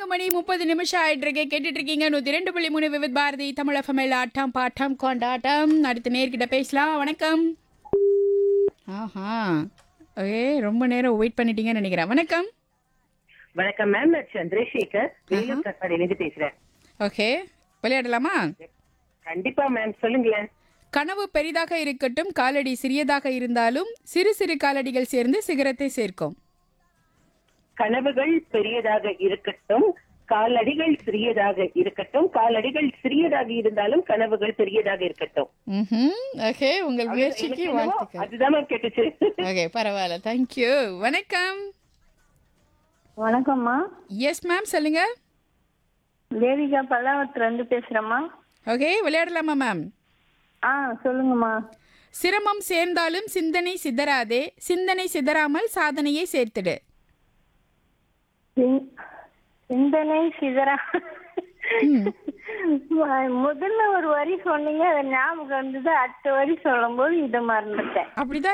மணி முப்பது நிமிஷம் ஆயிட்டு இருக்கு கேட்டுட்டு இருக்கீங்க நூத்தி ரெண்டு புள்ளி மூணு விவித் பாரதி தமிழ் எஃப்எம்எல் ஆட்டம் பாட்டம் கொண்டாட்டம் அடுத்த நேர்கிட்ட பேசலாம் வணக்கம் ஆஹா ஓகே ரொம்ப நேரம் வெயிட் பண்ணிட்டீங்கன்னு நினைக்கிறேன் வணக்கம் வணக்கம் மேம் நான் சந்திரசேகர் வேலூர் கட்பாடியிலிருந்து பேசுறேன் ஓகே விளையாடலாமா கண்டிப்பா மேம் சொல்லுங்களேன் கனவு பெரிதாக இருக்கட்டும் காலடி சிறியதாக இருந்தாலும் சிறு சிறு காலடிகள் சேர்ந்து சிகரத்தை சேர்க்கும் கனவுகள் பெரியதாக இருக்கட்டும் காலடிகள் சிறியதாக இருக்கட்டும் காலடிகள் சிறியதாக இருந்தாலும் கனவுகள் பெரியதாக இருக்கட்டும் ம்ஹும். ஓகே உங்கள் முயற்சிக்கு எனக்கு என்னவோ வாழ்த்துக்கள் அதுதான் மேம் கேட்டுச்சு ஓகே பரவாயில்ல தேங்க்யூ வணக்கம் வணக்கம்மா எஸ் மேம் சொல்லுங்க தேவிகா பல்லாவரத்துல இருந்து பேசுறேம்மா ஓகே விளையாடலாமா மேம் ஆ சொல்லுங்கம்மா சிரமம் சேர்ந்தாலும் சிந்தனை சிதறாதே சிந்தனை சிதறாமல் சாதனையை சேர்த்திடு சிந்- சிந்தனை சிதறா முதல்ல ஒரு வரி சொன்னீங்க அது ஞாபகம் வந்தது அடுத்த வரி சொல்லும்போது இதை மறந்துட்டேன் அப்படிதான்